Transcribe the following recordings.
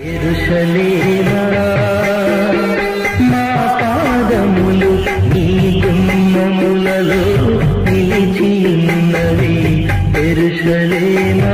ఎరుషలేమా మా పాదములు నీ గుమ్మములలో నిలిచియున్నవి ఎరుషలేమా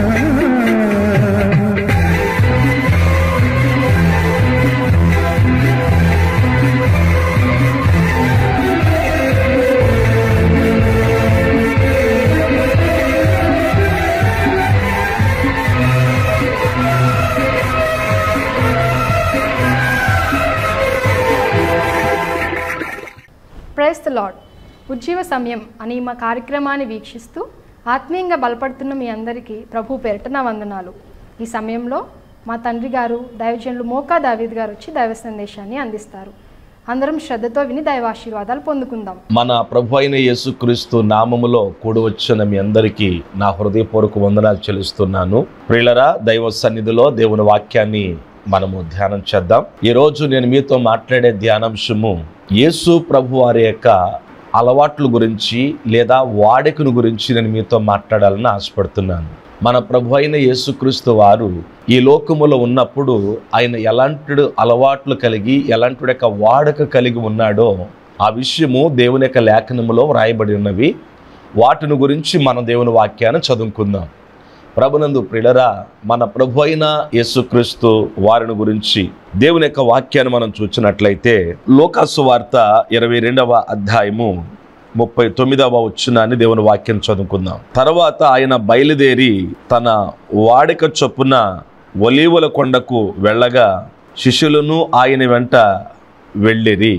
ప్రైస్ ద లాడ్ ఉజ్జీవ సమయం అని మా కార్యక్రమాన్ని వీక్షిస్తూ ఆత్మీయంగా బలపడుతున్న మీ అందరికీ ప్రభు పేరిట నా వందనాలు ఈ సమయంలో మా తండ్రి గారు దైవజనులు మోకా దావీద్ గారు వచ్చి దైవ సందేశాన్ని అందిస్తారు అందరం శ్రద్ధతో విని దైవాశీర్వాదాలు పొందుకుందాం మన ప్రభు అయిన యేసుక్రీస్తు నామములో కూడి వచ్చిన మీ అందరికీ నా హృదయపూర్వక వందనాలు చెల్లిస్తున్నాను ప్రియులరా దైవ సన్నిధిలో దేవుని వాక్యాన్ని మనము ధ్యానం చేద్దాం ఈ రోజు నేను మీతో మాట్లాడే ధ్యానాంశము యేసు ప్రభు వారి యొక్క అలవాట్ల గురించి లేదా వాడికను గురించి నేను మీతో మాట్లాడాలని ఆశపడుతున్నాను మన ప్రభు అయిన యేసుక్రీస్తు వారు ఈ లోకములో ఉన్నప్పుడు ఆయన ఎలాంటి అలవాట్లు కలిగి ఎలాంటి యొక్క వాడక కలిగి ఉన్నాడో ఆ విషయము దేవుని యొక్క లేఖనములో వ్రాయబడి ఉన్నవి వాటిని గురించి మన దేవుని వాక్యాన్ని చదువుకుందాం ప్రభునందు ప్రిలరా మన ప్రభు అయిన యేసుక్రీస్తు వారిని గురించి దేవుని యొక్క వాక్యాన్ని మనం చూసినట్లయితే లోకాసు వార్త ఇరవై రెండవ అధ్యాయము ముప్పై తొమ్మిదవ వచ్చినాన్ని దేవుని వాక్యం చదువుకుందాం తర్వాత ఆయన బయలుదేరి తన వాడిక చొప్పున ఒలీవల కొండకు వెళ్ళగా శిష్యులను ఆయన వెంట వెళ్ళిరి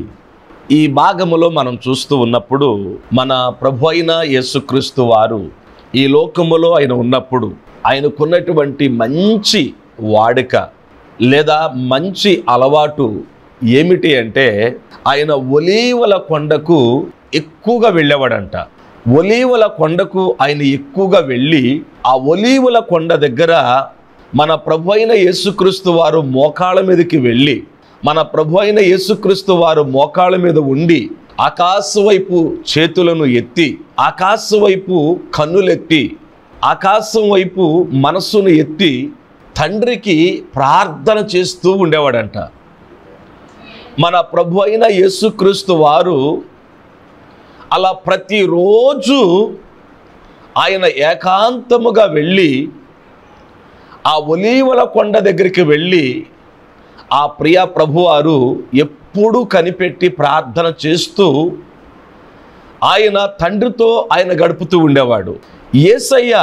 ఈ భాగములో మనం చూస్తూ ఉన్నప్పుడు మన ప్రభు అయిన యేసుక్రీస్తు వారు ఈ లోకములో ఆయన ఉన్నప్పుడు ఆయనకున్నటువంటి మంచి వాడుక లేదా మంచి అలవాటు ఏమిటి అంటే ఆయన ఒలీవల కొండకు ఎక్కువగా వెళ్ళేవాడంట ఒలీవల కొండకు ఆయన ఎక్కువగా వెళ్ళి ఆ ఒలీవల కొండ దగ్గర మన ప్రభు అయిన యేసుక్రీస్తు వారు మోకాళ్ళ మీదకి వెళ్ళి మన ప్రభు అయిన యేసుక్రీస్తు వారు మోకాళ్ళ మీద ఉండి ఆకాశ వైపు చేతులను ఎత్తి ఆకాశ వైపు కన్నులెత్తి ఆకాశం వైపు మనస్సును ఎత్తి తండ్రికి ప్రార్థన చేస్తూ ఉండేవాడంట మన ప్రభు అయిన యేసుక్రీస్తు వారు అలా ప్రతిరోజు ఆయన ఏకాంతముగా వెళ్ళి ఆ ఒలీవల కొండ దగ్గరికి వెళ్ళి ఆ ప్రియ ప్రభువారు ఎప్పుడూ కనిపెట్టి ప్రార్థన చేస్తూ ఆయన తండ్రితో ఆయన గడుపుతూ ఉండేవాడు ఏసయ్య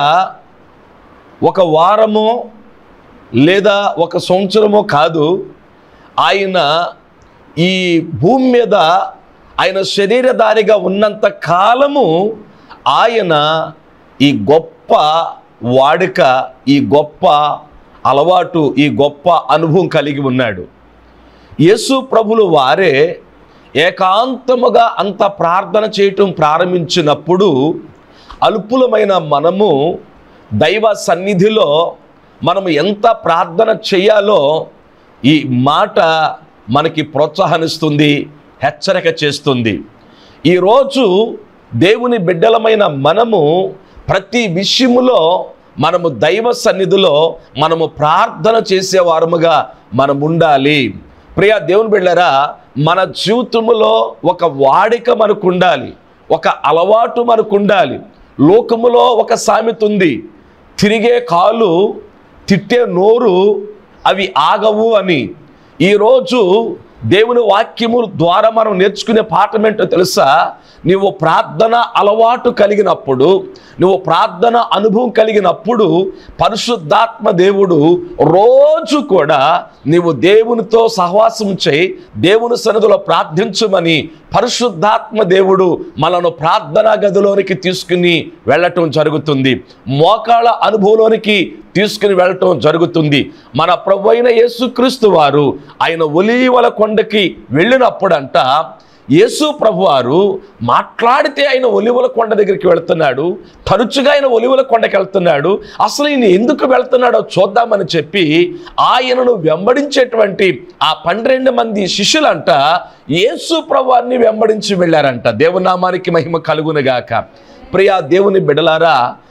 ఒక వారమో లేదా ఒక సంవత్సరమో కాదు ఆయన ఈ భూమి మీద ఆయన శరీరధారిగా ఉన్నంత కాలము ఆయన ఈ గొప్ప వాడుక ఈ గొప్ప అలవాటు ఈ గొప్ప అనుభవం కలిగి ఉన్నాడు యేసు ప్రభులు వారే ఏకాంతముగా అంత ప్రార్థన చేయటం ప్రారంభించినప్పుడు అల్పులమైన మనము దైవ సన్నిధిలో మనము ఎంత ప్రార్థన చేయాలో ఈ మాట మనకి ప్రోత్సాహనిస్తుంది హెచ్చరిక చేస్తుంది ఈరోజు దేవుని బిడ్డలమైన మనము ప్రతి విషయములో మనము దైవ సన్నిధిలో మనము ప్రార్థన చేసేవారముగా మనం ఉండాలి ప్రియ దేవుని బిడ్డరా మన జీవితములో ఒక వాడిక మనకు ఉండాలి ఒక అలవాటు మనకు ఉండాలి లోకములో ఒక సామెత ఉంది తిరిగే కాలు తిట్టే నోరు అవి ఆగవు అని ఈరోజు దేవుని వాక్యము ద్వారా మనం నేర్చుకునే పాఠం ఏంటో తెలుసా నువ్వు ప్రార్థన అలవాటు కలిగినప్పుడు నువ్వు ప్రార్థన అనుభవం కలిగినప్పుడు పరిశుద్ధాత్మ దేవుడు రోజు కూడా నీవు దేవునితో సహవాసం చేయి దేవుని సన్నిధిలో ప్రార్థించమని పరిశుద్ధాత్మ దేవుడు మనను ప్రార్థనా గదిలోనికి తీసుకుని వెళ్ళటం జరుగుతుంది మోకాళ్ళ అనుభవంలోనికి తీసుకుని వెళ్ళటం జరుగుతుంది మన ప్రభు అయిన యేసుక్రీస్తు వారు ఆయన ఒలీవల కొండకి వెళ్ళినప్పుడంట యేసు ప్రభువారు మాట్లాడితే ఆయన ఒలివల కొండ దగ్గరికి వెళ్తున్నాడు తరచుగా ఆయన ఒలివల కొండకి వెళ్తున్నాడు అసలు ఈయన ఎందుకు వెళ్తున్నాడో చూద్దామని చెప్పి ఆయనను వెంబడించేటువంటి ఆ పన్నెండు మంది శిష్యులంట యేసు ప్రభువారిని వెంబడించి వెళ్ళారంట దేవునామానికి మహిమ కలుగునుగాక ప్రియా దేవుని బిడలారా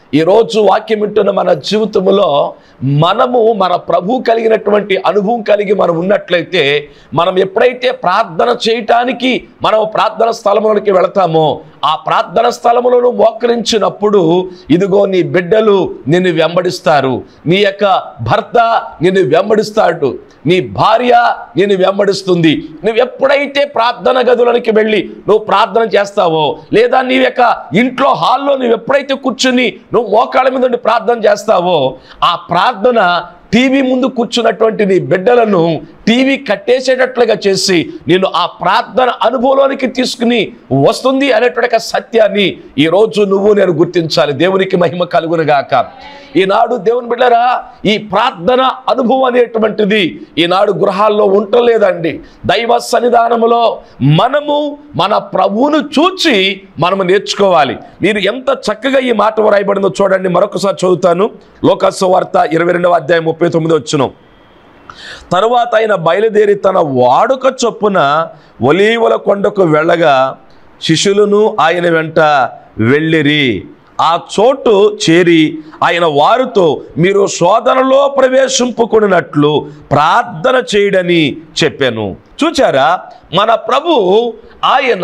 ఈరోజు వాక్యం వింటున్న మన జీవితంలో మనము మన ప్రభు కలిగినటువంటి అనుభవం కలిగి మనం ఉన్నట్లయితే మనం ఎప్పుడైతే ప్రార్థన చేయటానికి మనం ప్రార్థన స్థలంలోనికి వెళతామో ఆ ప్రార్థన స్థలములను మోకరించినప్పుడు ఇదిగో నీ బిడ్డలు నిన్ను వెంబడిస్తారు నీ యొక్క భర్త నిన్ను వెంబడిస్తాడు నీ భార్య నిన్ను వెంబడిస్తుంది నువ్వు ఎప్పుడైతే ప్రార్థన గదులకి వెళ్ళి నువ్వు ప్రార్థన చేస్తావో లేదా నీ యొక్క ఇంట్లో హాల్లో నువ్వు ఎప్పుడైతే కూర్చుని నువ్వు మోకాళ్ళ మీద ఉండి ప్రార్థన చేస్తావో ఆ ప్రార్థన టీవీ ముందు కూర్చున్నటువంటి నీ బిడ్డలను టీవీ కట్టేసేటట్లుగా చేసి నేను ఆ ప్రార్థన అనుభవంలోనికి తీసుకుని వస్తుంది అనేటువంటి ఒక సత్యాన్ని ఈరోజు నువ్వు నేను గుర్తించాలి దేవునికి మహిమ కలుగునుగాక ఈనాడు దేవుని బిడ్డరా ఈ ప్రార్థన అనుభవం అనేటువంటిది ఈనాడు గృహాల్లో ఉండలేదండి దైవ సన్నిధానములో మనము మన ప్రభువును చూచి మనము నేర్చుకోవాలి మీరు ఎంత చక్కగా ఈ మాట వ్రాయబడిందో చూడండి మరొకసారి చదువుతాను లోకస్వ వార్త ఇరవై రెండవ అధ్యాయం ముప్పై తొమ్మిది వచ్చును తరువాత ఆయన బయలుదేరి తన వాడుక చొప్పున ఒలీవల కొండకు వెళ్ళగా శిష్యులను ఆయన వెంట వెళ్ళిరి ఆ చోటు చేరి ఆయన వారితో మీరు శోధనలో ప్రవేశింపుకున్నట్లు ప్రార్థన చేయడని చెప్పాను చూచారా మన ప్రభు ఆయన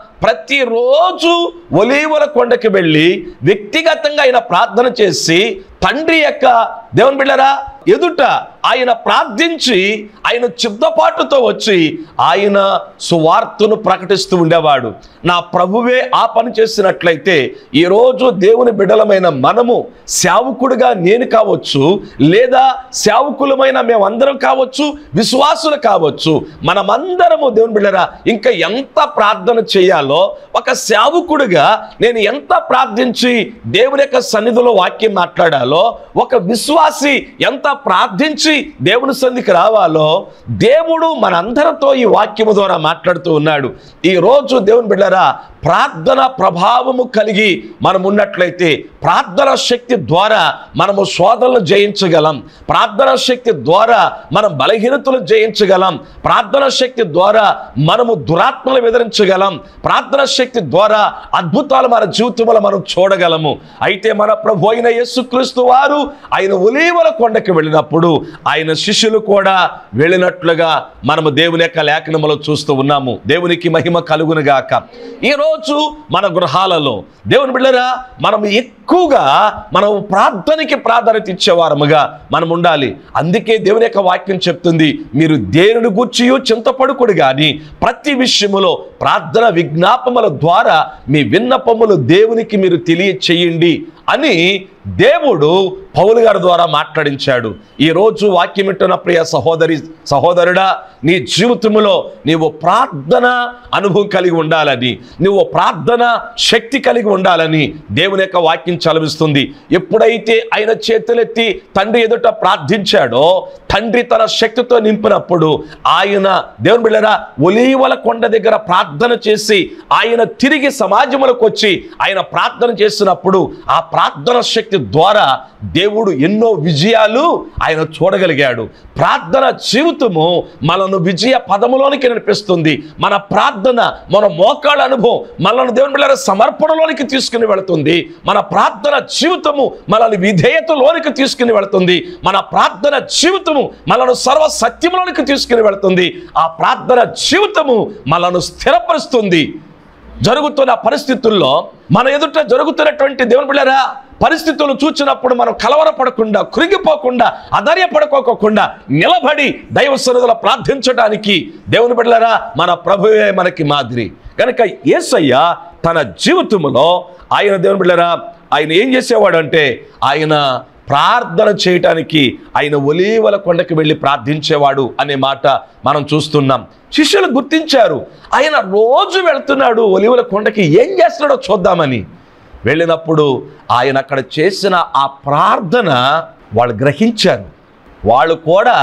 ప్రతిరోజు ఒలీవల కొండకి వెళ్ళి వ్యక్తిగతంగా ఆయన ప్రార్థన చేసి తండ్రి యొక్క దేవుని బిళ్ళరా ఎదుట ఆయన ప్రార్థించి ఆయన చిత్తపాటుతో వచ్చి ఆయన సువార్తను ప్రకటిస్తూ ఉండేవాడు నా ప్రభువే ఆ పని చేసినట్లయితే ఈరోజు దేవుని బిడ్డలమైన మనము సేవకుడిగా నేను కావచ్చు లేదా సేవకులమైన మేమందరం కావచ్చు విశ్వాసులు కావచ్చు మనమందరము దేవుని బిడ్డరా ఇంకా ఎంత ప్రార్థన చేయాలో ఒక సేవకుడిగా నేను ఎంత ప్రార్థించి దేవుని యొక్క సన్నిధిలో వాక్యం మాట్లాడాలో ఒక విశ్వాసి ఎంత ప్రార్థించి దేవుని సన్నిధికి రావాలో దేవుడు మనందరితో ఈ వాక్యము ద్వారా మాట్లాడుతూ ఉన్నాడు ఈ రోజు దేవుని బిడ్డరా ప్రార్థన ప్రభావము కలిగి మనం ఉన్నట్లయితే ప్రార్థన శక్తి ద్వారా మనము శోధనలు జయించగలం ప్రార్థన శక్తి ద్వారా మనం బలహీనతలు జయించగలం ప్రార్థన శక్తి ద్వారా మనము దురాత్మలు ఎదిరించగలం ప్రార్థన శక్తి ద్వారా అద్భుతాలు మన జీవితంలో మనం చూడగలము అయితే మన ప్రభు అయిన యేసుక్రీస్తు వారు ఆయన ఒలీవల కొండకి వెళ్ళినప్పుడు ఆయన శిష్యులు కూడా వెళ్ళినట్లుగా మనము దేవుని యొక్క లేఖనములో చూస్తూ ఉన్నాము దేవునికి మహిమ కలుగునుగాక ఈరోజు మన గృహాలలో దేవుని బిళ్ళరా మనం ఎక్కువగా మనం ప్రార్థనకి ప్రాధాన్యత ఇచ్చేవారముగా మనం ఉండాలి అందుకే దేవుని యొక్క వాక్యం చెప్తుంది మీరు దేనిని గూర్చియో చింతపడుకుడు కానీ ప్రతి విషయములో ప్రార్థన విజ్ఞాపముల ద్వారా మీ విన్నపములు దేవునికి మీరు తెలియచేయండి అని దేవుడు పౌలు గారి ద్వారా మాట్లాడించాడు ఈ రోజు వాక్యం వింటున్న ప్రియ సహోదరి సహోదరుడా నీ జీవితంలో నీవు ప్రార్థన అనుభవం కలిగి ఉండాలని నువ్వు ప్రార్థన శక్తి కలిగి ఉండాలని దేవుని యొక్క వాక్యం చలవిస్తుంది ఎప్పుడైతే ఆయన చేతులెత్తి తండ్రి ఎదుట ప్రార్థించాడో తండ్రి తన శక్తితో నింపినప్పుడు ఆయన దేవుని బిళ్ళరా ఒలీవల కొండ దగ్గర ప్రార్థన చేసి ఆయన తిరిగి సమాజంలోకి వచ్చి ఆయన ప్రార్థన చేసినప్పుడు ఆ ప్రార్థన శక్తి ద్వారా దేవుడు ఎన్నో విజయాలు ఆయన చూడగలిగాడు ప్రార్థన జీవితము మనను విజయ పదములోనికి నడిపిస్తుంది మన ప్రార్థన మన మోకాళ్ళ అనుభవం మనల్ని దేవుని బిళ్ళ సమర్పణలోనికి తీసుకుని వెళుతుంది మన ప్రార్థన జీవితము మనల్ని విధేయతలోనికి తీసుకుని వెళుతుంది మన ప్రార్థన జీవితము మనను సర్వ సత్యములోనికి తీసుకుని వెళుతుంది ఆ ప్రార్థన జీవితము మనను స్థిరపరుస్తుంది జరుగుతున్న పరిస్థితుల్లో మన ఎదుట జరుగుతున్నటువంటి దేవుని బిళ్ళరా పరిస్థితులు చూచినప్పుడు మనం కలవరపడకుండా కృంగిపోకుండా అధైర్యపడుకోకుండా నిలబడి దైవ సన్నిధిలో ప్రార్థించడానికి దేవుని బిడ్డలారా మన ప్రభువే మనకి మాదిరి కనుక యేసయ్య తన జీవితంలో ఆయన దేవుని బిడ్డలారా ఆయన ఏం చేసేవాడు అంటే ఆయన ప్రార్థన చేయటానికి ఆయన ఒలీవల కొండకి వెళ్ళి ప్రార్థించేవాడు అనే మాట మనం చూస్తున్నాం శిష్యులు గుర్తించారు ఆయన రోజు వెళ్తున్నాడు ఒలీవల కొండకి ఏం చేస్తున్నాడో చూద్దామని వెళ్ళినప్పుడు ఆయన అక్కడ చేసిన ఆ ప్రార్థన వాళ్ళు గ్రహించారు వాళ్ళు కూడా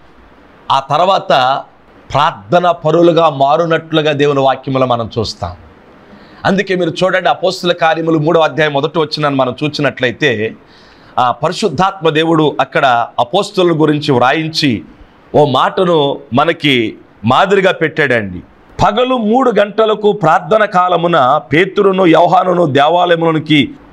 ఆ తర్వాత ప్రార్థన పరులుగా మారునట్లుగా దేవుని వాక్యములో మనం చూస్తాం అందుకే మీరు చూడండి అపోస్తుల కార్యములు మూడో అధ్యాయం మొదటి వచ్చిన మనం చూసినట్లయితే ఆ పరిశుద్ధాత్మ దేవుడు అక్కడ అపోస్తుల గురించి వ్రాయించి ఓ మాటను మనకి మాదిరిగా పెట్టాడండి పగలు మూడు గంటలకు ప్రార్థన కాలమున పేతురును యవహానును దేవాలయమునికి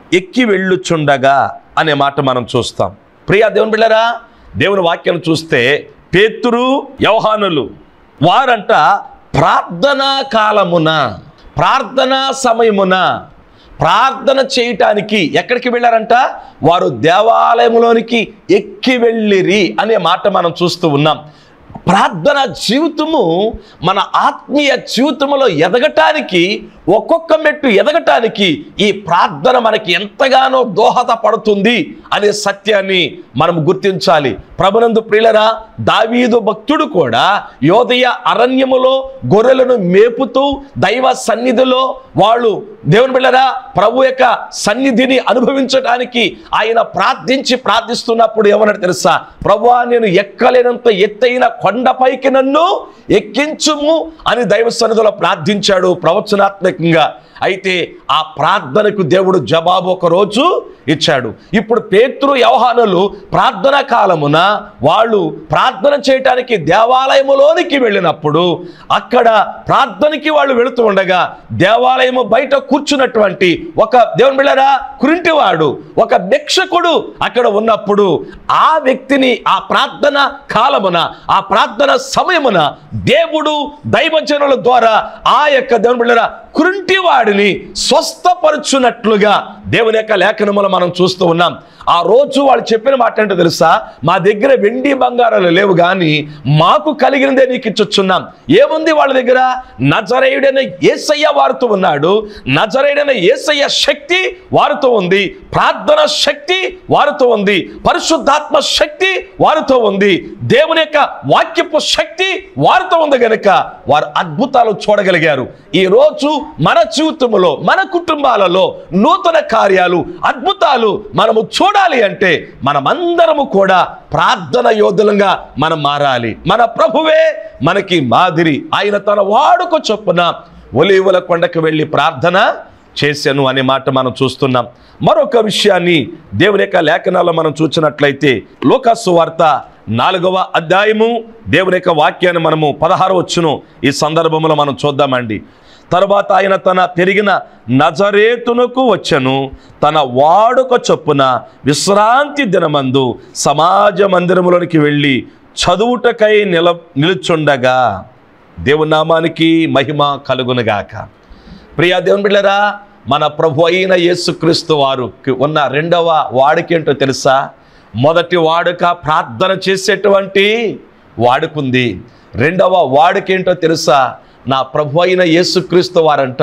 ఎక్కి వెళ్ళుచుండగా అనే మాట మనం చూస్తాం ప్రియా దేవుని బిళ్ళరా దేవుని వాక్యం చూస్తే పేతురు యవహానులు వారంట ప్రార్థనా కాలమున ప్రార్థనా సమయమున ప్రార్థన చేయటానికి ఎక్కడికి వెళ్ళారంట వారు దేవాలయంలోనికి ఎక్కి వెళ్ళిరి అనే మాట మనం చూస్తూ ఉన్నాం ప్రార్థన జీవితము మన ఆత్మీయ జీవితంలో ఎదగటానికి ఒక్కొక్క మెట్టు ఎదగటానికి ఈ ప్రార్థన మనకి ఎంతగానో దోహదపడుతుంది అనే సత్యాన్ని మనం గుర్తించాలి ప్రభునందు ప్రియులరా దావీదు భక్తుడు కూడా యోదయ అరణ్యములో గొర్రెలను మేపుతూ దైవ సన్నిధిలో వాళ్ళు దేవుని బిళ్ళరా ప్రభు యొక్క సన్నిధిని అనుభవించడానికి ఆయన ప్రార్థించి ప్రార్థిస్తున్నప్పుడు ఏమన్నాడు తెలుసా ప్రభువా నేను ఎక్కలేనంత ఎత్తైన కొండపైకి నన్ను ఎక్కించుము అని దైవ సన్నిధిలో ప్రార్థించాడు ప్రవచనాత్మకంగా అయితే ఆ ప్రార్థనకు దేవుడు జవాబు ఒక రోజు ఇచ్చాడు ఇప్పుడు పేతృ వ్యవహానులు ప్రార్థన కాలమున వాళ్ళు ప్రార్థన చేయటానికి దేవాలయములోనికి వెళ్ళినప్పుడు అక్కడ ప్రార్థనకి వాళ్ళు వెళుతూ ఉండగా దేవాలయము బయట కూర్చున్నటువంటి ఒక దేవుని బిళ్ళరా కురింటివాడు ఒక భిక్షకుడు అక్కడ ఉన్నప్పుడు ఆ వ్యక్తిని ఆ ప్రార్థన కాలమున ఆ ప్రార్థన సమయమున దేవుడు దైవజనుల ద్వారా ఆ యొక్క దేవుని బిళ్ళరా కురింటివాడిని స్వస్థపరచునట్లుగా దేవుని యొక్క లేఖనములు మనం చూస్తూ ఉన్నాం ఆ రోజు వాళ్ళు చెప్పిన మాట ఏంటో తెలుసా మా దగ్గర వెండి బంగారాలు లేవు కానీ మాకు కలిగినదే నీకు ఇచ్చొచ్చున్నాం ఏముంది వాళ్ళ దగ్గర నజరేయుడైన ఏసయ్య వారుతూ ఉన్నాడు నజరేయుడైన ఏసయ్య శక్తి వారుతూ ఉంది ప్రార్థన శక్తి వారుతూ ఉంది పరిశుద్ధాత్మ శక్తి వారుతో ఉంది దేవుని యొక్క వాక్యపు శక్తి వారుతో ఉంది గనుక వారు అద్భుతాలు చూడగలిగారు ఈ రోజు మన జీవితంలో మన కుటుంబాలలో నూతన కార్యాలు అద్భుతాలు మనము చూడాలి అంటే మనమందరము కూడా ప్రార్థన యోధులంగా మనం మారాలి మన ప్రభువే మనకి మాదిరి ఆయన తన వాడుక చొప్పున ఒలీవుల కొండకు వెళ్ళి ప్రార్థన చేశాను అనే మాట మనం చూస్తున్నాం మరొక విషయాన్ని దేవుని యొక్క లేఖనాల్లో మనం చూసినట్లయితే లోకాసు వార్త నాలుగవ అధ్యాయము దేవుని యొక్క వాక్యాన్ని మనము పదహారు వచ్చును ఈ సందర్భంలో మనం చూద్దామండి తర్వాత ఆయన తన పెరిగిన నజరేతునకు వచ్చను తన వాడుక చొప్పున విశ్రాంతి దినమందు సమాజ మందిరములోనికి వెళ్ళి చదువుటకై నిల నిలుచుండగా దేవుని నామానికి మహిమ కలుగునుగాక ప్రియా దేవుని బిళ్ళరా మన ప్రభు అయిన యేసుక్రీస్తు వారికి ఉన్న రెండవ వాడుకేంటో తెలుసా మొదటి వాడుక ప్రార్థన చేసేటువంటి వాడుకుంది రెండవ వాడుకేంటో తెలుసా నా ప్రభు అయిన యేసుక్రీస్తు వారంట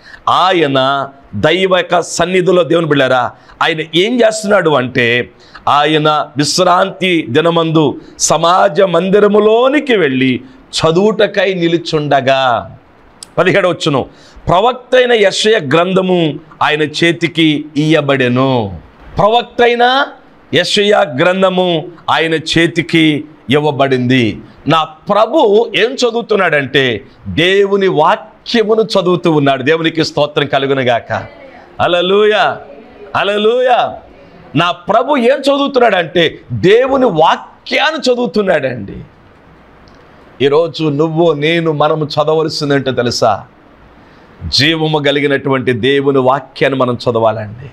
ఆయన దైవ యొక్క సన్నిధిలో దేవుని బిళ్ళారా ఆయన ఏం చేస్తున్నాడు అంటే ఆయన విశ్రాంతి దినమందు సమాజ మందిరములోనికి వెళ్ళి చదువుటకై నిలుచుండగా పదిహేడు వచ్చును ప్రవక్త అయిన యశయ గ్రంథము ఆయన చేతికి ఇయ్యబడెను ప్రవక్త అయిన యశయ గ్రంథము ఆయన చేతికి ఇవ్వబడింది నా ప్రభు ఏం చదువుతున్నాడంటే దేవుని వాక్యమును చదువుతూ ఉన్నాడు దేవునికి స్తోత్రం కలుగునగాక అలలుయ అలలుయ నా ప్రభు ఏం చదువుతున్నాడంటే దేవుని వాక్యాన్ని చదువుతున్నాడండి ఈరోజు నువ్వు నేను మనము చదవలసిందంటే తెలుసా జీవము కలిగినటువంటి దేవుని వాక్యాన్ని మనం చదవాలండి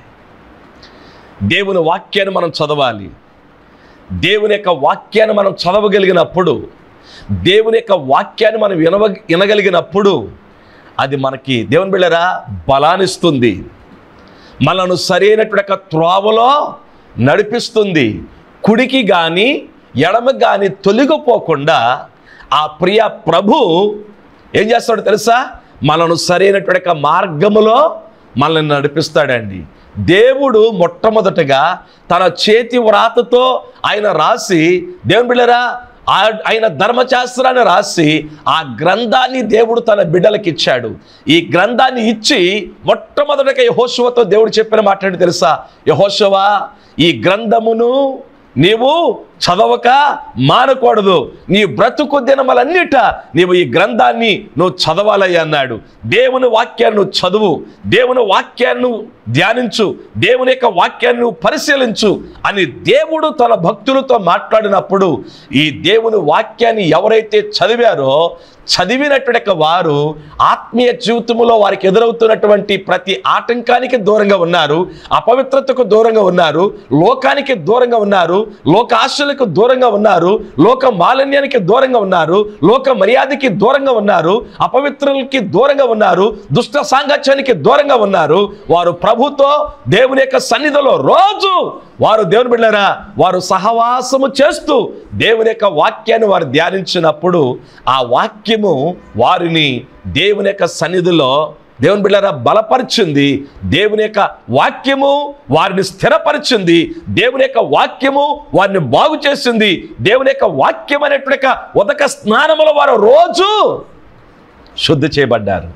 దేవుని వాక్యాన్ని మనం చదవాలి దేవుని యొక్క వాక్యాన్ని మనం చదవగలిగినప్పుడు దేవుని యొక్క వాక్యాన్ని మనం వినవ వినగలిగినప్పుడు అది మనకి దేవుని బిళ్ళరా బలాన్నిస్తుంది మనను సరైనటువంటి యొక్క త్రోవలో నడిపిస్తుంది కుడికి కానీ ఎడమకి కానీ తొలగిపోకుండా ఆ ప్రియ ప్రభు ఏం చేస్తాడో తెలుసా మనను సరైనటువంటి యొక్క మార్గములో మనల్ని నడిపిస్తాడండి దేవుడు మొట్టమొదటగా తన చేతి వ్రాతతో ఆయన రాసి దేవుని బిళ్ళరా ఆ- ఆయన ధర్మశాస్త్రాన్ని రాసి ఆ గ్రంథాన్ని దేవుడు తన బిడ్డలకు ఇచ్చాడు ఈ గ్రంథాన్ని ఇచ్చి మొట్టమొదటిగా యహోశవతో దేవుడు చెప్పిన మాట్లాడి తెలుసా యహోశవా ఈ గ్రంథమును నీవు చదవక మానకూడదు నీ బ్రతుకు దినములన్నిట నీవు ఈ గ్రంథాన్ని నువ్వు చదవాలయ్య అన్నాడు దేవుని వాక్యాన్ని నువ్వు చదువు దేవుని వాక్యాన్ని నువ్వు ధ్యానించు దేవుని యొక్క వాక్యాన్ని నువ్వు పరిశీలించు అని దేవుడు తన భక్తులతో మాట్లాడినప్పుడు ఈ దేవుని వాక్యాన్ని ఎవరైతే చదివారో చదివినటువంటి వారు ఆత్మీయ జీవితంలో వారికి ఎదురవుతున్నటువంటి ప్రతి ఆటంకానికి దూరంగా ఉన్నారు అపవిత్రతకు దూరంగా ఉన్నారు లోకానికి దూరంగా ఉన్నారు లోక ఆశలకు దూరంగా ఉన్నారు లోక మాలిన్యానికి దూరంగా ఉన్నారు లోక మర్యాదకి దూరంగా ఉన్నారు అపవిత్రులకి దూరంగా ఉన్నారు దుష్ట సాంగత్యానికి దూరంగా ఉన్నారు వారు ప్రభుతో దేవుని యొక్క సన్నిధిలో రోజు వారు దేవుని బిడ్డారా వారు సహవాసము చేస్తూ దేవుని యొక్క వాక్యాన్ని వారు ధ్యానించినప్పుడు ఆ వాక్యము వారిని దేవుని యొక్క సన్నిధిలో దేవుని బిడ్డారా బలపరిచింది దేవుని యొక్క వాక్యము వారిని స్థిరపరిచింది దేవుని యొక్క వాక్యము వారిని బాగు చేసింది దేవుని యొక్క వాక్యం అనేటువంటి ఉదక స్నానములో వారు రోజు శుద్ధి చేయబడ్డారు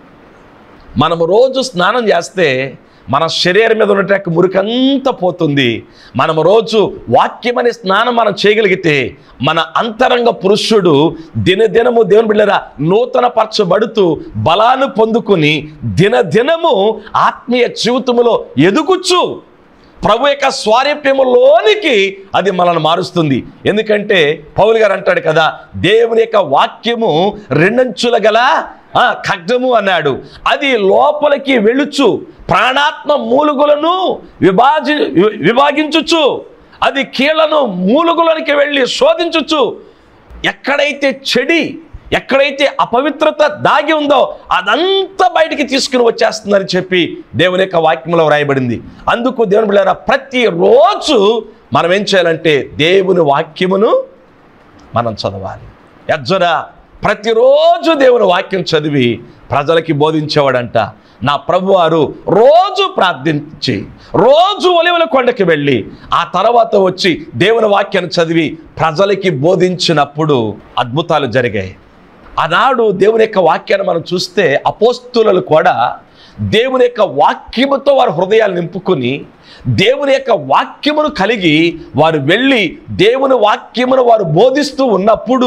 మనము రోజు స్నానం చేస్తే మన శరీరం మీద ఉన్నటువంటి మురికంతా పోతుంది మనం రోజు వాక్యం అనే స్నానం మనం చేయగలిగితే మన అంతరంగ పురుషుడు దినదినము దేవుని బిళ్ళరా నూతన పరచబడుతూ బలాన్ని పొందుకుని దినదినము ఆత్మీయ జీవితములో ఎదుగుచ్చు ప్రభు యొక్క స్వారూప్యములోనికి అది మనల్ని మారుస్తుంది ఎందుకంటే పౌలు గారు అంటాడు కదా దేవుని యొక్క వాక్యము రెండంచుల గల ఆ, ఖడ్గము అన్నాడు అది లోపలికి వెళుచు ప్రాణాత్మ మూలుగులను విభాజి వి- విభాగించుచు అది కీళ్లను మూలుగులనికి వెళ్ళి శోధించుచు ఎక్కడైతే చెడి ఎక్కడైతే అపవిత్రత దాగి ఉందో అదంతా బయటికి తీసుకుని వచ్చేస్తుందని చెప్పి దేవుని యొక్క వాక్యంలో వ్రాయబడింది అందుకు దేవుని బిళ్ళారా ప్రతిరోజు మనం ఏం చేయాలంటే దేవుని వాక్యమును మనం చదవాలి యజ్జన ప్రతిరోజు దేవుని వాక్యం చదివి ప్రజలకి బోధించేవాడంట నా ప్రభువారు రోజు ప్రార్థించి రోజు ఒలివల కొండకి వెళ్ళి ఆ తర్వాత వచ్చి దేవుని వాక్యాన్ని చదివి ప్రజలకి బోధించినప్పుడు అద్భుతాలు జరిగాయి ఆనాడు దేవుని యొక్క వాక్యాన్ని మనం చూస్తే అపోస్తులు కూడా దేవుని యొక్క వాక్యముతో వారి హృదయాలు నింపుకుని దేవుని యొక్క వాక్యమును కలిగి వారు వెళ్ళి దేవుని వాక్యమును వారు బోధిస్తూ ఉన్నప్పుడు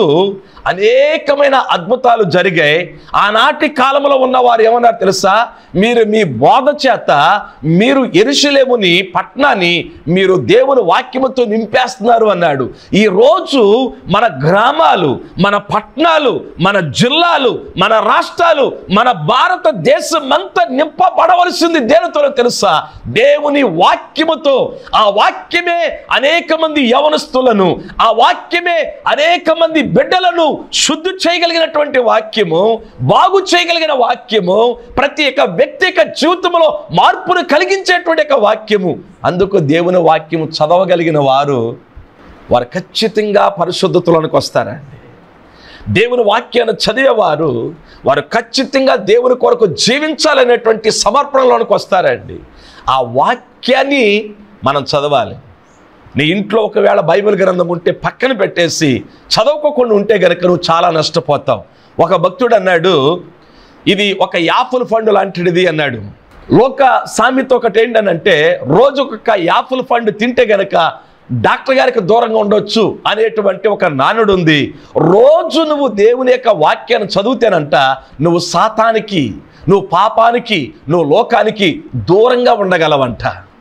అనేకమైన అద్భుతాలు జరిగాయి ఆనాటి కాలంలో ఉన్న వారు ఏమన్నారు తెలుసా మీరు మీ బోధ చేత మీరు ఎరుషలేముని పట్నాన్ని మీరు దేవుని వాక్యముతో నింపేస్తున్నారు అన్నాడు ఈ రోజు మన గ్రామాలు మన పట్టణాలు మన జిల్లాలు మన రాష్ట్రాలు మన భారతదేశం అంతా నింపబడవలసింది దేనితో తెలుసా దేవుని వాక్యముతో ఆ వాక్యమే అనేక మంది యవనస్తులను ఆ వాక్యమే అనేక మంది బిడ్డలను శుద్ధి చేయగలిగినటువంటి వాక్యము బాగు చేయగలిగిన వాక్యము ప్రతి ఒక్క వ్యక్తి యొక్క జీవితంలో మార్పును కలిగించేటువంటి ఒక వాక్యము అందుకు దేవుని వాక్యము చదవగలిగిన వారు వారు ఖచ్చితంగా పరిశుద్ధతలోనికి వస్తారండి దేవుని వాక్యాన్ని చదివేవారు వారు ఖచ్చితంగా దేవుని కొరకు జీవించాలనేటువంటి సమర్పణలోనికి వస్తారండి ఆ వాక్యాన్ని మనం చదవాలి నీ ఇంట్లో ఒకవేళ బైబిల్ గ్రంథం ఉంటే పక్కన పెట్టేసి చదవకోకుండా ఉంటే గనుక నువ్వు చాలా నష్టపోతావు ఒక భక్తుడు అన్నాడు ఇది ఒక యాఫుల్ ఫండ్ లాంటిది అన్నాడు లోక సామెత ఒకటి ఏంటనంటే రోజుకొక యాఫుల్ ఫండ్ తింటే గనక డాక్టర్ గారికి దూరంగా ఉండొచ్చు అనేటువంటి ఒక నానుడు ఉంది రోజు నువ్వు దేవుని యొక్క వాక్యాన్ని చదివితేనంట నువ్వు సాతానికి నువ్వు పాపానికి నువ్వు లోకానికి దూరంగా ఉండగలవంట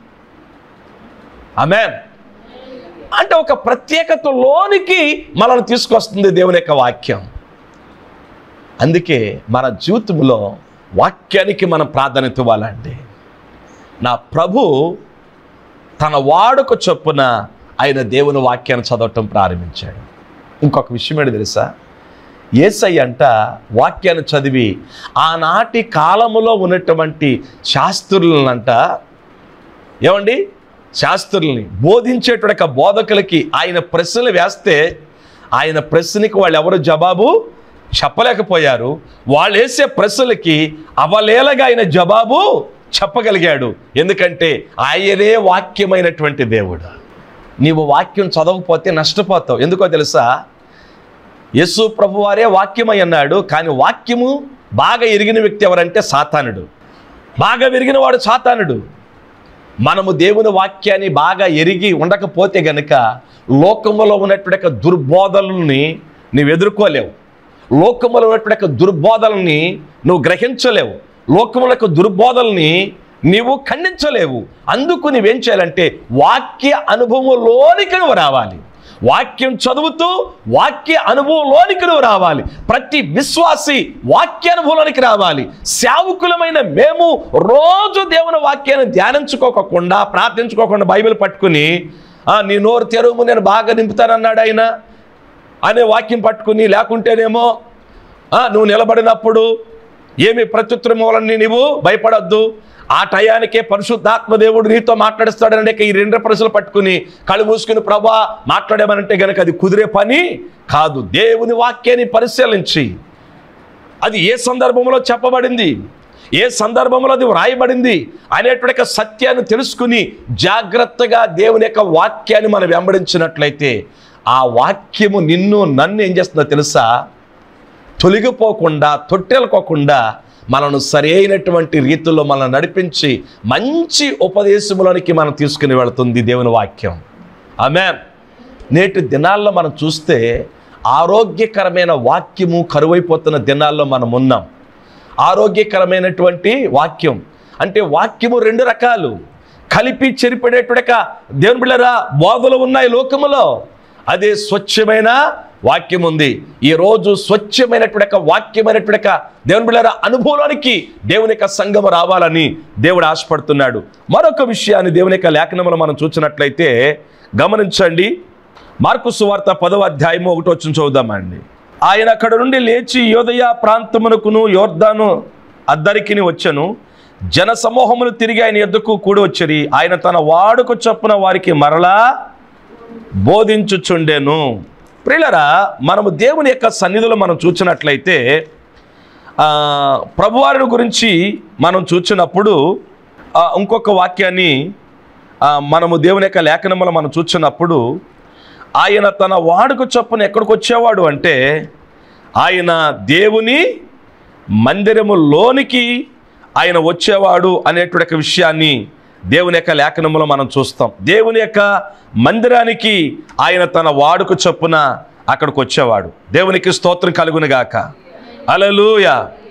ఆమెన్ అంటే ఒక ప్రత్యేకతలోనికి మనల్ని తీసుకొస్తుంది దేవుని యొక్క వాక్యం అందుకే మన జీవితంలో వాక్యానికి మనం ప్రాధాన్యత ఇవ్వాలండి నా ప్రభు తన వాడుక చొప్పున ఆయన దేవుని వాక్యాన్ని చదవటం ప్రారంభించాడు ఇంకొక విషయం ఏంటి తెలుసా ఏసై అంట వాక్యాన్ని చదివి ఆనాటి కాలములో ఉన్నటువంటి శాస్త్రులనంట ఏమండి శాస్త్రుల్ని బోధించేటువంటి ఒక బోధకులకి ఆయన ప్రశ్నలు వేస్తే ఆయన ప్రశ్నకి వాళ్ళు ఎవరు జవాబు చెప్పలేకపోయారు వాళ్ళు వేసే ప్రశ్నలకి అవలేలగా ఆయన జవాబు చెప్పగలిగాడు ఎందుకంటే ఆయనే వాక్యమైనటువంటి దేవుడు నీవు వాక్యం చదవకపోతే నష్టపోతావు ఎందుకో తెలుసా యేసు ప్రభువారే వాక్యమై అన్నాడు కానీ వాక్యము బాగా ఎరిగిన వ్యక్తి ఎవరంటే సాతానుడు బాగా విరిగిన వాడు సాతానుడు మనము దేవుని వాక్యాన్ని బాగా ఎరిగి ఉండకపోతే గనుక లోకములో ఉన్నటువంటి యొక్క దుర్బోధలని నువ్వు ఎదుర్కోలేవు లోకములో ఉన్నటువంటి యొక్క దుర్బోధలని నువ్వు గ్రహించలేవు లోకముల యొక్క దుర్బోధల్ని నీవు ఖండించలేవు అందుకు నువ్వేం చేయాలంటే వాక్య అనుభవంలోనికి నువ్వు రావాలి వాక్యం చదువుతూ వాక్య అనుభవంలోనికి నువ్వు రావాలి ప్రతి విశ్వాసి వాక్య అనుభవంలోనికి రావాలి సేవకులమైన మేము రోజు దేవుని వాక్యాన్ని ధ్యానించుకోకుండా ప్రార్థించుకోకుండా బైబిల్ పట్టుకుని "ఆ, నీ నోరు తెరువు నేను బాగా నింపుతానన్నాడు ఆయన అనే వాక్యం పట్టుకుని లేకుంటేనేమో "ఆ, నువ్వు నిలబడినప్పుడు ఏమి ప్రత్యుత్తరం ఇవ్వాలని నీవు భయపడొద్దు ఆ టయానికే పరిశుద్ధాత్మ దేవుడు నీతో మాట్లాడిస్తాడనే ఈ రెండు ప్రశ్నలు పట్టుకుని కళ్ళు మూసుకుని ప్రభా మాట్లాడేమనంటే గనక అది కుదిరే పని కాదు దేవుని వాక్యాన్ని పరిశీలించి అది ఏ సందర్భంలో చెప్పబడింది ఏ సందర్భంలో అది వ్రాయబడింది అనేటువంటి యొక్క సత్యాన్ని తెలుసుకుని జాగ్రత్తగా దేవుని యొక్క వాక్యాన్ని మనం వెంబడించినట్లయితే ఆ వాక్యము నిన్ను నన్ను ఏం చేస్తుందో తెలుసా తొలగిపోకుండా తొట్టెలుకోకుండా మనను సరైనటువంటి రీతిలో మనల్ని నడిపించి మంచి ఉపదేశములోనికి మనం తీసుకుని వెళుతుంది దేవుని వాక్యం ఆమె నేటి దినాల్లో మనం చూస్తే ఆరోగ్యకరమైన వాక్యము కరువైపోతున్న దినాల్లో మనం ఉన్నాం ఆరోగ్యకరమైనటువంటి వాక్యం అంటే వాక్యము రెండు రకాలు కలిపి చెరిపడేటుడక దేవుని బిళ్ళరా బోధలు ఉన్నాయి లోకములో అదే స్వచ్ఛమైన వాక్యం ఉంది ఈ రోజు స్వచ్ఛమైనటువంటి యొక్క వాక్యమైనటువంటి యొక్క దేవుని బిళ్ళరా అనుభవానికి దేవుని యొక్క సంఘము రావాలని దేవుడు ఆశపడుతున్నాడు మరొక విషయాన్ని దేవుని యొక్క లేఖనములో మనం చూసినట్లయితే గమనించండి మార్కు సువార్త పదవ అధ్యాయము ఒకటి వచ్చి చూద్దామండి ఆయన అక్కడ నుండి లేచి యోదయ ప్రాంతమునకును యోర్దాను అద్దరికిని వచ్చెను జన సమూహములు తిరిగి ఆయన ఎద్దుకు కూడి వచ్చిరి ఆయన తన వాడుకు చొప్పున వారికి మరలా బోధించుచుండెను ప్రియులరా మనము దేవుని యొక్క సన్నిధిలో మనం చూసినట్లయితే ఆ, ప్రభువారిని గురించి మనం చూచినప్పుడు ఆ, ఇంకొక వాక్యాన్ని ఆ, మనము దేవుని యొక్క లేఖనములో మనం చూచినప్పుడు ఆయన తన వాడుకు చొప్పున ఎక్కడికి వచ్చేవాడు అంటే ఆయన దేవుని మందిరములోనికి ఆయన వచ్చేవాడు అనేటువంటి ఒక విషయాన్ని దేవుని యొక్క లేఖనములో మనం చూస్తాం దేవుని యొక్క మందిరానికి ఆయన తన వాడుకు చొప్పున అక్కడికి వచ్చేవాడు దేవునికి స్తోత్రం కలుగును గాక అలలుయ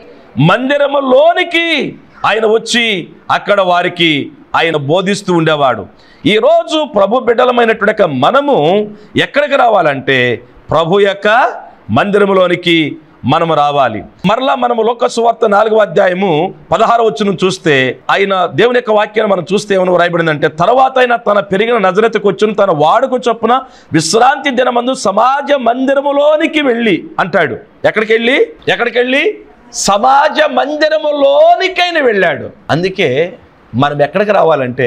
మందిరములోనికి ఆయన వచ్చి అక్కడ వారికి ఆయన బోధిస్తూ ఉండేవాడు ఈరోజు ప్రభు బిడ్డలమైనటువంటి యొక్క మనము ఎక్కడికి రావాలంటే ప్రభు యొక్క మందిరములోనికి మనము రావాలి మరలా మనము లోక సువార్త నాలుగవ అధ్యాయము పదహారు వచ్చిన చూస్తే ఆయన దేవుని యొక్క వాక్యాన్ని మనం చూస్తే ఏమైనా రాయబడిందంటే తర్వాత ఆయన తన పెరిగిన నజరతకు వచ్చిన తన వాడుకు చొప్పున విశ్రాంతి దినమందు సమాజ మందిరములోనికి వెళ్ళి అంటాడు ఎక్కడికి వెళ్ళి ఎక్కడికి వెళ్ళి సమాజ మందిరములోనికైనా వెళ్ళాడు అందుకే మనం ఎక్కడికి రావాలంటే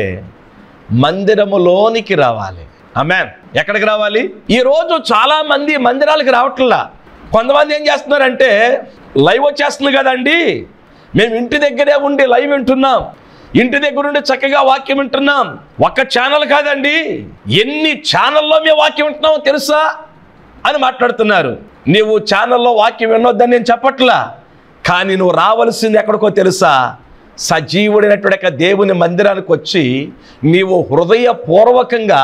మందిరములోనికి రావాలి అమ్మాన్ ఎక్కడికి రావాలి ఈ రోజు చాలా మంది మందిరాలకు రావట్లా కొంతమంది ఏం చేస్తున్నారంటే లైవ్ వచ్చేస్తుంది కదండి మేము ఇంటి దగ్గరే ఉండి లైవ్ వింటున్నాం ఇంటి దగ్గర ఉండి చక్కగా వాక్యం వింటున్నాం ఒక్క ఛానల్ కాదండి ఎన్ని ఛానల్లో మేము వాక్యం వింటున్నామో తెలుసా అని మాట్లాడుతున్నారు నీవు ఛానల్లో వాక్యం వినొద్దని నేను చెప్పట్లా కానీ నువ్వు రావలసింది ఎక్కడికో తెలుసా సజీవుడైనటువంటి యొక్క దేవుని మందిరానికి వచ్చి నీవు హృదయపూర్వకంగా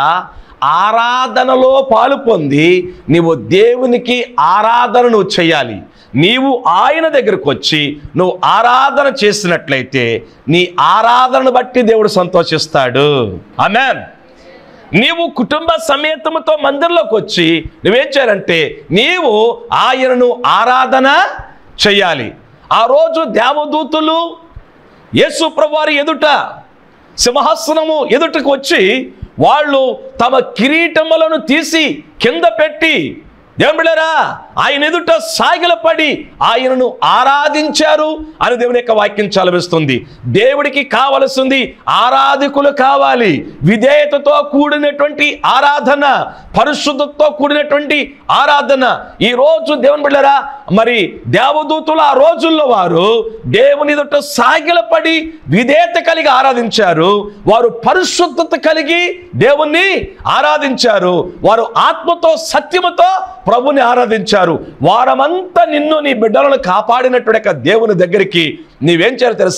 ఆరాధనలో పాలు పొంది నీవు దేవునికి ఆరాధన నువ్వు చేయాలి నీవు ఆయన దగ్గరకు వచ్చి నువ్వు ఆరాధన చేసినట్లయితే నీ ఆరాధనను బట్టి దేవుడు సంతోషిస్తాడు ఆమెన్ నీవు కుటుంబ సమేతముతో మందిరంలోకి వచ్చి నువ్వేం చేయాలంటే నీవు ఆయనను ఆరాధన చేయాలి ఆ రోజు దేవదూతులు యేసు ప్రభువారి ఎదుట సింహాసనము ఎదుటకు వచ్చి వాళ్ళు తమ కిరీటములను తీసి కింద పెట్టి దేవుళ్ళరా ఆయన ఎదుట సాగిలపడి ఆయనను ఆరాధించారు అని దేవుని యొక్క వాక్యం చలవిస్తుంది దేవుడికి కావలసింది ఆరాధకులు కావాలి విధేయతతో కూడినటువంటి ఆరాధన పరిశుద్ధతో కూడినటువంటి ఆరాధన ఈ రోజు దేవుని బిళ్ళరా మరి దేవదూతులు ఆ రోజుల్లో వారు దేవుని ఎదుట సాగిలపడి విధేయత కలిగి ఆరాధించారు వారు పరిశుద్ధత కలిగి దేవుణ్ణి ఆరాధించారు వారు ఆత్మతో సత్యముతో ప్రభుని ఆరాధించారు వారమంతా నిన్ను నీ బిడ్డలను కాపాడినటువంటి యొక్క దేవుని దగ్గరికి నీవేం చేయాలి తెలుసా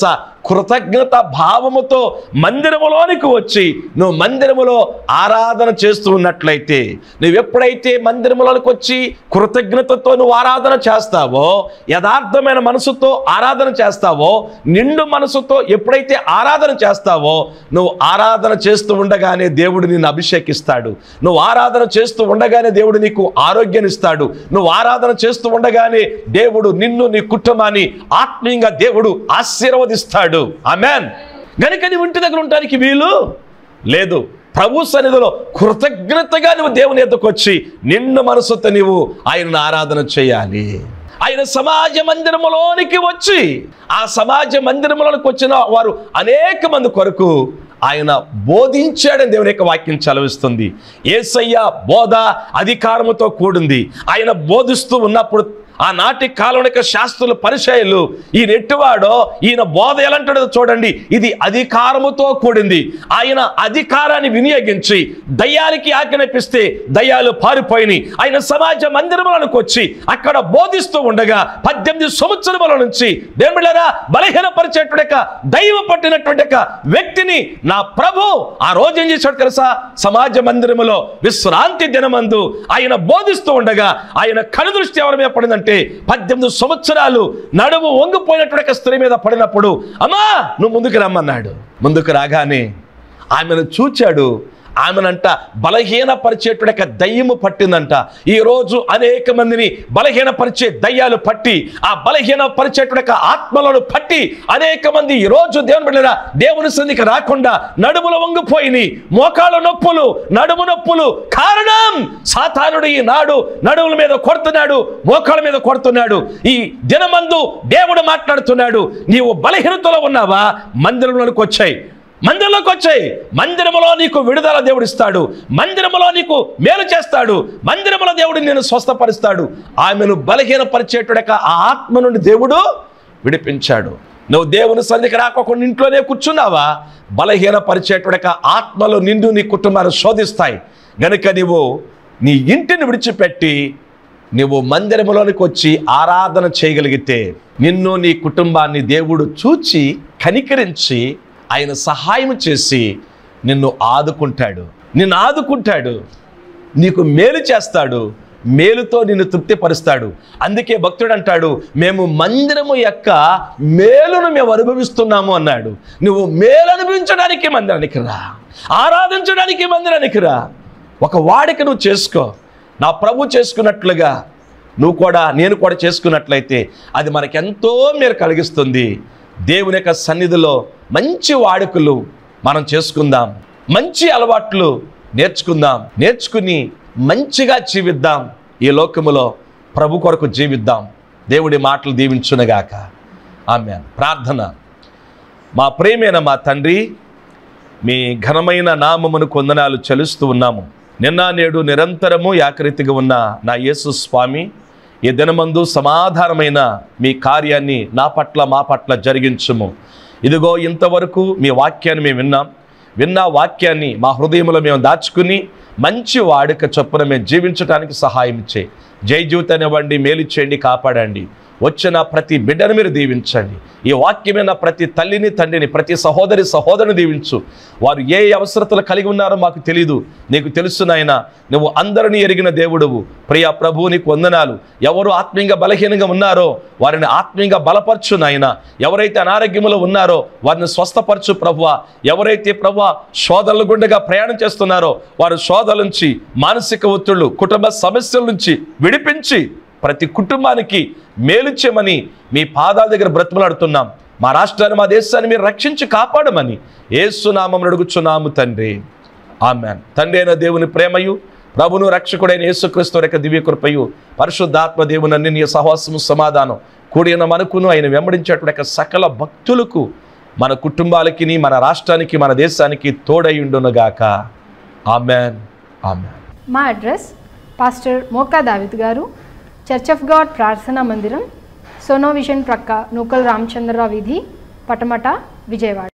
కృతజ్ఞత భావముతో మందిరములోనికి వచ్చి నువ్వు మందిరములో ఆరాధన చేస్తూ ఉన్నట్లయితే నువ్వు ఎప్పుడైతే మందిరములోనికి వచ్చి కృతజ్ఞతతో నువ్వు ఆరాధన చేస్తావో యథార్థమైన మనసుతో ఆరాధన చేస్తావో నిండు మనసుతో ఎప్పుడైతే ఆరాధన చేస్తావో నువ్వు ఆరాధన చేస్తూ ఉండగానే దేవుడు నిన్ను అభిషేకిస్తాడు నువ్వు ఆరాధన చేస్తూ ఉండగానే దేవుడు నీకు ఆరోగ్యాన్ని ఇస్తాడు నువ్వు ఆరాధన చేస్తూ ఉండగానే దేవుడు నిన్ను నీ కుటుంబాన్ని ఆత్మీయంగా దేవుడు ఆశీర్వదిస్తాడు ఆమెన్ గనుక నీవు ఇంటి దగ్గర ఉండడానికి వీలు లేదు ప్రభు సన్నిధిలో కృతజ్ఞతగా నువ్వు దేవుని ఎద్దకు వచ్చి నిన్ను మనసుతో నీవు ఆయనను ఆరాధన చేయాలి ఆయన సమాజ మందిరములోనికి వచ్చి ఆ సమాజ మందిరములోనికి వచ్చిన వారు అనేక మంది కొరకు ఆయన బోధించాడని దేవుని యొక్క వాక్యం చలవిస్తుంది ఏసయ్య బోధ అధికారముతో కూడింది ఆయన బోధిస్తూ ఉన్నప్పుడు ఆనాటి కాలం యొక్క శాస్త్రులు పరిచయలు ఈ నెట్టివాడో ఈయన బోధ ఎలాంటిదో చూడండి ఇది అధికారముతో కూడింది ఆయన అధికారాన్ని వినియోగించి దయ్యాలకి ఆజ్ఞాపిస్తే దయ్యాలు పారిపోయినాయి ఆయన సమాజ మందిరములకు వచ్చి అక్కడ బోధిస్తూ ఉండగా పద్దెనిమిది సంవత్సరముల నుంచి దేవుళ్ళరా బలహీనపరిచేటువంటి యొక్క దైవ పట్టినటువంటి యొక్క వ్యక్తిని నా ప్రభు ఆ రోజు ఏం చేశాడు తెలుసా సమాజ మందిరములో విశ్రాంతి దినమందు ఆయన బోధిస్తూ ఉండగా ఆయన కనుదృష్టి ఎవరి మీద పడిందంటే పద్దెనిమిది సంవత్సరాలు నడుము వంగిపోయినటువంటి ఒక స్త్రీ మీద పడినప్పుడు అమ్మా నువ్వు ముందుకు రమ్మన్నాడు ముందుకు రాగానే ఆమెను చూచాడు ఆమెనంట బలహీనపరిచేటువంటి యొక్క దయ్యము పట్టిందంట ఈ రోజు అనేక మందిని బలహీనపరిచే దయ్యాలు పట్టి ఆ బలహీనపరిచేటువంటి యొక్క ఆత్మలను పట్టి అనేక మంది ఈ రోజు దేవుని బిడ్డరా దేవుని సంధికి రాకుండా నడుములు వంగిపోయినాయి మోకాళ్ళ నొప్పులు నడుము నొప్పులు కారణం సాతానుడు ఈ నాడు నడుముల మీద కొడుతున్నాడు మోకాళ్ళ మీద కొడుతున్నాడు ఈ దినమందు దేవుడు మాట్లాడుతున్నాడు నీవు బలహీనతలో ఉన్నావా మందిరంలోనికి వచ్చాయి మందిరంలోకి వచ్చాయి మందిరములో నీకు విడుదల దేవుడు ఇస్తాడు మందిరములో నీకు మేలు చేస్తాడు మందిరములో దేవుడు నేను స్వస్థపరుస్తాడు ఆమెను బలహీనపరిచేటుడక ఆ ఆత్మ నుండి దేవుడు విడిపించాడు నువ్వు దేవుని సన్నిధికి రాకోకుండా ఇంట్లోనే కూర్చున్నావా బలహీనపరిచేటుడక ఆత్మలో నిండు నీ కుటుంబాన్ని శోధిస్తాయి గనుక నీవు నీ ఇంటిని విడిచిపెట్టి నువ్వు మందిరములోనికి వచ్చి ఆరాధన చేయగలిగితే నిన్ను నీ కుటుంబాన్ని దేవుడు చూచి కనికరించి ఆయన సహాయం చేసి నిన్ను ఆదుకుంటాడు నిన్ను ఆదుకుంటాడు నీకు మేలు చేస్తాడు మేలుతో నిన్ను తృప్తిపరుస్తాడు అందుకే భక్తుడు అంటాడు మేము మందిరము యొక్క మేలును మేము అనుభవిస్తున్నాము అన్నాడు నువ్వు మేలు అనుభవించడానికి మందిరానికి రా ఆరాధించడానికి మందిరానికి రా ఒక వాడిక నువ్వు చేసుకో నా ప్రభు చేసుకున్నట్లుగా నువ్వు కూడా నేను కూడా చేసుకున్నట్లయితే అది మనకెంతో మేలు కలిగిస్తుంది దేవుని యొక్క సన్నిధిలో మంచి వాడుకలు మనం చేసుకుందాం మంచి అలవాట్లు నేర్చుకుందాం నేర్చుకుని మంచిగా జీవిద్దాం ఈ లోకములో ప్రభు కొరకు జీవిద్దాం దేవుడి మాటలు దీవించునగాక ఆమె ప్రార్థన మా ప్రేమైన మా తండ్రి మీ ఘనమైన నామమును కొందనాలు చెలుస్తూ ఉన్నాము నిన్న నేడు నిరంతరము యాకరీతిగా ఉన్న నా యేసు స్వామి ఈ దినమందు సమాధానమైన మీ కార్యాన్ని నా పట్ల మా పట్ల జరిగించుము ఇదిగో ఇంతవరకు మీ వాక్యాన్ని మేము విన్నాం విన్న వాక్యాన్ని మా హృదయంలో మేము దాచుకుని మంచి వాడుక చొప్పున మేము జీవించడానికి సహాయం చేయి జై జీవితాన్నివ్వండి మేలు చేయండి కాపాడండి వచ్చిన ప్రతి బిడ్డను మీరు దీవించండి ఈ వాక్యమైన ప్రతి తల్లిని తండ్రిని ప్రతి సహోదరి సహోదరుని దీవించు వారు ఏ అవసరతలు కలిగి ఉన్నారో మాకు తెలీదు నీకు తెలుసు నాయన నువ్వు అందరినీ ఎరిగిన దేవుడువు ప్రియ ప్రభు నీకు వందనాలు ఎవరు ఆత్మీయంగా బలహీనంగా ఉన్నారో వారిని ఆత్మీయంగా బలపరచు నాయన ఎవరైతే అనారోగ్యములో ఉన్నారో వారిని స్వస్థపరచు ప్రభువ ఎవరైతే ప్రభువ శోధనల గుండెగా ప్రయాణం చేస్తున్నారో వారు శోధల నుంచి మానసిక ఒత్తిళ్లు కుటుంబ సమస్యల నుంచి విడిపించి ప్రతి కుటుంబానికి మేలు చేయమని మీ పాదాల దగ్గర బ్రతిమలాడుతున్నాం మా రాష్ట్రాన్ని మా దేశాన్ని మీరు రక్షించి కాపాడమని ఏసునామం అడుగుచున్నాము తండ్రి ఆమెన్ తండ్రి అయిన దేవుని ప్రేమయు ప్రభును రక్షకుడైన యేసుక్రీస్తు యొక్క దివ్య కృపయు పరిశుద్ధాత్మ దేవుని అన్ని నీ సహవాసము సమాధానం కూడిన మనకును ఆయన వెంబడించేటువంటి యొక్క సకల భక్తులకు మన కుటుంబాలకి మన రాష్ట్రానికి మన దేశానికి తోడయుండునుగాక ఆమెన్ ఆమెన్ మా అడ్రస్ పాస్టర్ మోకా దావిద్ గారు చర్చ్ ఆఫ్ గాడ్ ప్రార్థనా మందిరం సోనో విజన్ ప్రక్క నూకల్ రామచంద్రరావు వీధి పటమట విజయవాడ